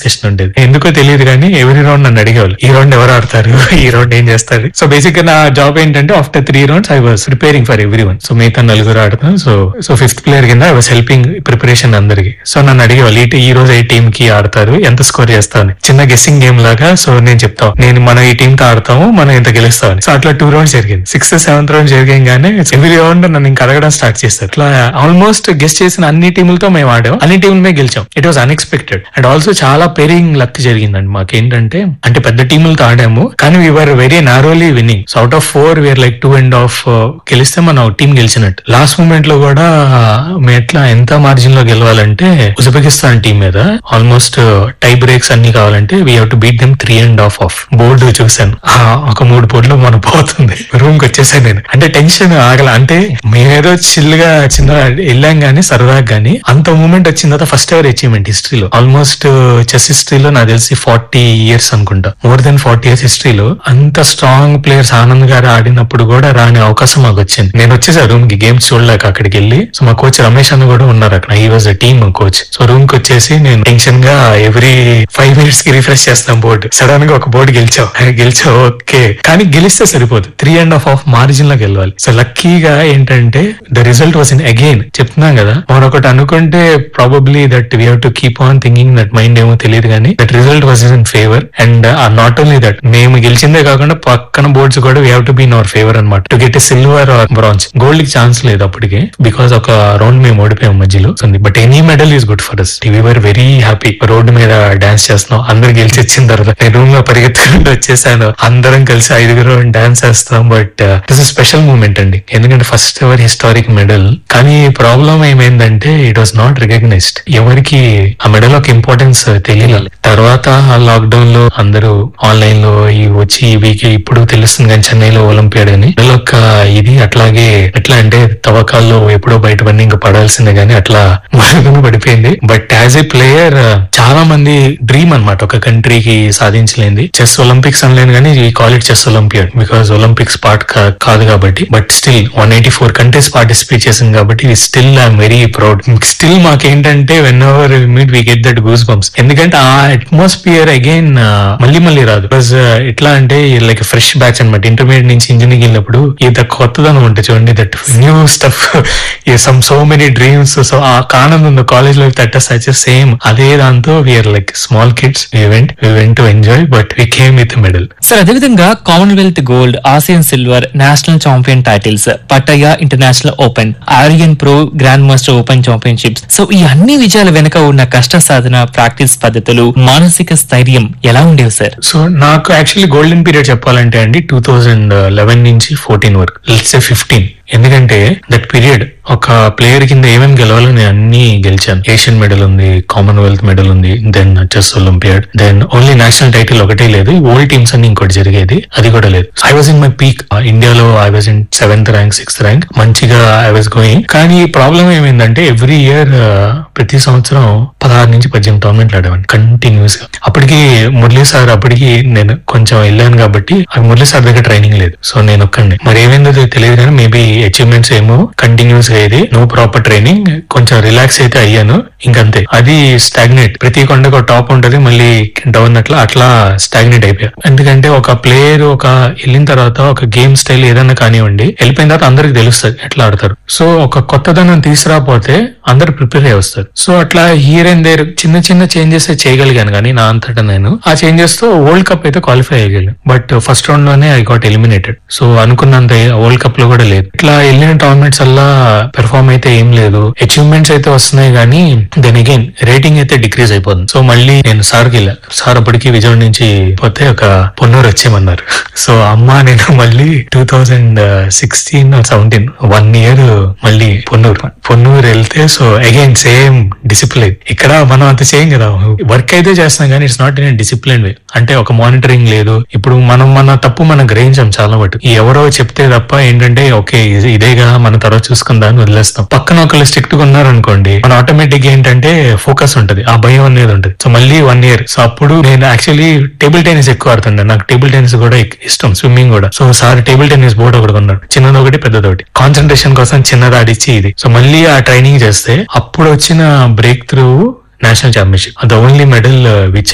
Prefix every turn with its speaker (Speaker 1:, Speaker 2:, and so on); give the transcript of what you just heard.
Speaker 1: discussion ఉండేది ఎందుకో తెలియదు కానీ ఎవ్రీ రౌండ్ నన్ను అడిగేవాళ్ళు ఈ రౌండ్ ఎవరు ఆడతారు ఈ రౌండ్ ఏం చేస్తారు సో బేసిక్ గా నా జాబ్ ఏంటంటే after three rounds I was preparing for every one so మిగతా నలుగురు ఆడతాం సో సో ఫిఫ్త్ ప్లేయర్ కింద ఐ వాస్ హెల్పింగ్ ప్రిపరేషన్ అందరికి సో నన్ను అడిగేవాళ్ళు ఈ ఈ రోజు ఏ టీమ్ కి ఆడతారు ఎంత స్కోర్ చేస్తామని చిన్న గెస్సింగ్ గేమ్ లాగా సో నేను చెప్తాం నేను మన ఈ టీమ్ తో ఆడతాము మనం ఎంత గెలుస్తామని సో అట్లా టూ రౌండ్స్ జరిగింది సిక్స్త్ సెవెంత్ రౌండ్ జరిగంగానే ఎవ్రీ రౌండ్ నన్ను ఇంకా అడగడం స్టార్ట్ చేస్తారు ఇట్లా ఆల్మోస్ట్ గెస్ట్ చేసిన అన్ని టీములతో మేము ఆడాం అన్ని టీములమే గెలిచాం it was unexpected and also చాలా పెరిగింగ్ లక్ జరిగిందండి మాకేంటంటే అంటే పెద్ద టీములతో ఆడాము కానీ we're very narrowly winning so out of four we're like two and half గెలిస్తే మన టీం గెలిచినట్టు లాస్ట్ మూమెంట్ లో కూడా మేము ఎట్లా ఎంత మార్జిన్ లో గెలవాలంటే ఉజ్బెకిస్తాన్ టీం మీద ఆల్మోస్ట్ టై బ్రేక్స్ అన్ని కావాలంటే we have to beat them three and half of board చూసాను ఆ, ఒక మూడు బోర్డులో మనం పోతుంది రూమ్ కి వచ్చేసాను నేను అంటే టెన్షన్ ఆగల అంటే మేమేదో చిల్ గా చిన్న వెళ్ళాం గానీ సరదాగా గానీ అంత మూమెంట్ వచ్చిన తర్వాత ఫస్ట్ ఎవర్ అచీవ్మెంట్ హిస్టరీలో ఆల్మోస్ట్ చెస్ హిస్టరీలో నాకు తెలిసి ఫార్టీ ఇయర్స్ అనుకుంటా మోర్ దెన్ ఫార్టీ ఇయర్స్ హిస్టరీలో అంత స్ట్రాంగ్ ప్లేయర్స్ ఆనంద్ గారు ఆడినప్పుడు కూడా రాని అవకాశం మాకు వచ్చింది నేను వచ్చేసా రూమ్ కి గేమ్స్ చూడలేక అక్కడికి వెళ్ళి సో మా కోచ్ రమేష్ అన్న కూడా ఉన్నారు అక్కడ ఈ was team coach so room కి వచ్చేసి నేను టెన్షన్ గా ఎవ్రీ ఫైవ్ మినిట్స్ కి రిఫ్రెష్ చేస్తాం బోర్డు సడన్ గా ఒక బోర్డు గెలిచావు గెలిచావు ఓకే కానీ గెలిస్తే సరిపోదు three and half of margin లో గెలవాలి సో లక్కీగా ఏంటంటే the result was in again చెప్తున్నాం కదా మనం ఒకటి అనుకుంటే probably that we have to keep on thinking that mind ఏమో తెలియదు కానీ that result was in favour and not only that మేము గెలిచిందే కాకుండా పక్కన బోర్డ్స్ కూడా we have to be in our favour అనమాట to get silver or bronze gold కి ఛాన్స్ లేదు అప్పటికే బికాస్ ఒక రౌండ్ మేము ఓడిపోయాం మధ్యలో but any medal is good for us we were very happy road మీద డాన్స్ చేస్తున్నాం అందరు గెలిచి వచ్చిన తర్వాత నేను రూమ్ లో పరిగెత్తుకుంటూ వచ్చేసాను అందరం కలిసి ఐదుగురు డాన్స్ చేస్తాం but this is special moment అండి ఎందుకంటే ఫస్ట్ ఎవర్ హిస్టారిక్ మెడల్ కానీ ప్రాబ్లం ఏమైందంటే ఇట్ వాస్ నాట్ రికగ్నైజ్డ్ ఎవరికి ఆ మెడల్ ఒక ఇంపార్టెన్స్ తెలియలేదు తర్వాత లాక్డౌన్ లో అందరూ ఆన్లైన్ లో ఈ వచ్చి ఈ వీక్ ఇప్పుడు తెలుస్తుంది కానీ చెన్నైలో ఒలింపియాడ్ అని మెడల్ ఒక ఇది అట్లాగే ఎట్లా అంటే తవ్వకాల్లో ఎప్పుడో బయట పడి ఇంకా పడాల్సిందే కానీ అట్లా మరుగున పడిపోయింది బట్ యాజ్ ఏ ప్లేయర్ చాలా మంది డ్రీమ్ అన్నమాట ఒక కంట్రీకి సాధించలేంది చెస్ ఒలింపిక్స్ అనలేను కానీ ఈ college chess Olympiad because Olympics part కాదు కాబట్టి but still one eighty four countries participate చేసింది కాబట్టి still I'm very proud still మాకేంటంటే when ever meet we get that goose bumps ఎందుకంటే ఆ అట్మాస్ఫియర్ అగైన్ మళ్ళీ మళ్ళీ రాదు బికాస్ ఎట్లా అంటే లైక్ ఫ్రెష్ బ్యాచ్ అనమాట ఇంటర్మీడియట్ నుంచి ఇంజనీరింగ్ వెళ్ళినప్పుడు ఇది కొత్తదనం ఉంటుంది చూడండి that new stuff some so many dreams so ఆ ఆనందం ఉంది కాలేజ్ లో దట్ సచ్ సేమ్ అదే దాంతో we're like small kids we went we went to enjoy but we came with medal
Speaker 2: sir అదేవిధంగా Commonwealth gold Asian silver national champion titles Pattaya international open ఆరియన్ pro grand master open championships so ఈ అన్ని విజయాల వెనుక ఉన్న కష్ట సాధన practice పద్ధతులు మానసిక స్థైర్యం ఎలా ఉండేవి సార్
Speaker 1: సో నాకు యాక్చువల్లీ గోల్డెన్ పీరియడ్ చెప్పాలంటే అండి టూ థౌజండ్ లెవెన్ నుంచి ఫోర్టీన్ వరకు లెట్స్ ఫిఫ్టీన్ ఎందుకంటే దట్ పీరియడ్ ఒక ప్లేయర్ కింద ఏమేమి గెలవాలో నేను అన్ని గెలిచాను ఏషియన్ మెడల్ ఉంది కామన్వెల్త్ మెడల్ ఉంది then chess Olympiad then only national title ఒకటే లేదు ఓల్డ్ టీమ్స్ అన్ని ఇంకోటి జరిగేది అది కూడా లేదు I was in my peak ఇండియాలో I was in seventh rank sixth rank మంచిగా ఐ వాజ్ గోయింగ్ కానీ ప్రాబ్లం ఏమైందంటే ఎవ్రీ ఇయర్ ప్రతి సంవత్సరం పదహారు నుంచి పద్దెనిమిది టోర్నమెంట్లు ఆడేవాడిని కంటిన్యూస్ గా అప్పటికి మురళీ సార్ అప్పటికి నేను కొంచెం వెళ్ళాను కాబట్టి ఆ మురళీ సార్ దగ్గర ట్రైనింగ్ లేదు సో నేను ఒక్కండి మరి ఏమైందో తెలియదు కానీ మేబీ అచీవ్మెంట్స్ ఏమో కంటిన్యూస్ అయ్యేది నో ప్రాపర్ ట్రైనింగ్ కొంచెం రిలాక్స్ అయితే అయ్యాను ఇంకంతే అది స్టాగ్నేట్ ప్రతి కొండకు ఒక టాప్ ఉంటది మళ్ళీ డౌన్ అట్లా అట్లా స్టాగ్నేట్ అయిపోయా ఎందుకంటే ఒక ప్లేయర్ ఒక వెళ్ళిన తర్వాత ఒక గేమ్ స్టైల్ ఏదైనా కానివ్వండి వెళ్ళిపోయిన తర్వాత అందరికి తెలుస్తుంది ఎట్లా ఆడతారు సో ఒక కొత్తదనం తీసుకురాపోతే అందరు ప్రిపేర్ అయ్యి వస్తారు సో అట్లా హీర్ అండ్ దేర్ చిన్న చిన్న చేంజెస్ చేయగలిగాను కానీ నా అంతటా నేను ఆ చేంజెస్ తో వరల్డ్ కప్ అయితే క్వాలిఫై అయ్యగలను బట్ ఫస్ట్ రౌండ్ లోనే ఐ గాట్ ఎలిమినేటెడ్ సో అనుకున్నంత వరల్డ్ కప్ లో కూడా లేదు ఇట్లా వెళ్ళిన టోర్నమెంట్స్ అలా పెర్ఫార్మ్ అయితే ఏం లేదు అచీవ్మెంట్స్ అయితే వస్తున్నాయి కానీ దెన్ అగైన్ రేటింగ్ అయితే డిక్రీజ్ అయిపోతుంది సో మళ్ళీ నేను సార్ కి వెళ్ళా సార్ అప్పటికి విజయవాడ నుంచి పోతే ఒక పొన్నూరు వచ్చేయమన్నారు సో అమ్మ నేను మళ్ళీ two thousand sixteen seventeen one year మళ్ళీ పొన్నూరు పొన్నూరు వెళ్తే సో అగైన్ సేమ్ డిసిప్లిన్ ఇక్కడ మనం అంత చేయం కదా వర్క్ అయితే చేస్తాం కానీ it's not in discipline way అంటే ఒక మానిటరింగ్ లేదు ఇప్పుడు మనం మన తప్పు మనం గ్రహించాం చాలా మటు ఈ ఎవరో చెప్తే తప్ప ఏంటంటే ఓకే ఇది- ఇదే కదా మన తర్వాత చూసుకుందా అని వదిలేస్తాం పక్కన ఒకళ్ళు స్ట్రిక్ట్ గా ఉన్నారనుకోండి మన ఆటోమేటిక్ ఏంటంటే ఫోకస్ ఉంటది ఆ భయం అనేది ఉంటది సో మళ్ళీ వన్ ఇయర్ సో అప్పుడు నేను యాక్చువల్లీ టేబుల్ టెన్నిస్ ఎక్కువ ఆడుతుండే నాకు టేబుల్ టెన్నిస్ కూడా ఎక్- ఇష్టం స్విమ్మింగ్ కూడా so sir table tennis board ఒకటి కొన్నాడు చిన్నది ఒకటి పెద్దది ఒకటి కాన్సన్ట్రేషన్ కోసం చిన్నది ఆడిచ్చి ఇది సో మళ్ళీ ఆ ట్రైనింగ్ చేస్తే అప్పుడు వచ్చిన break through national championship the only medal which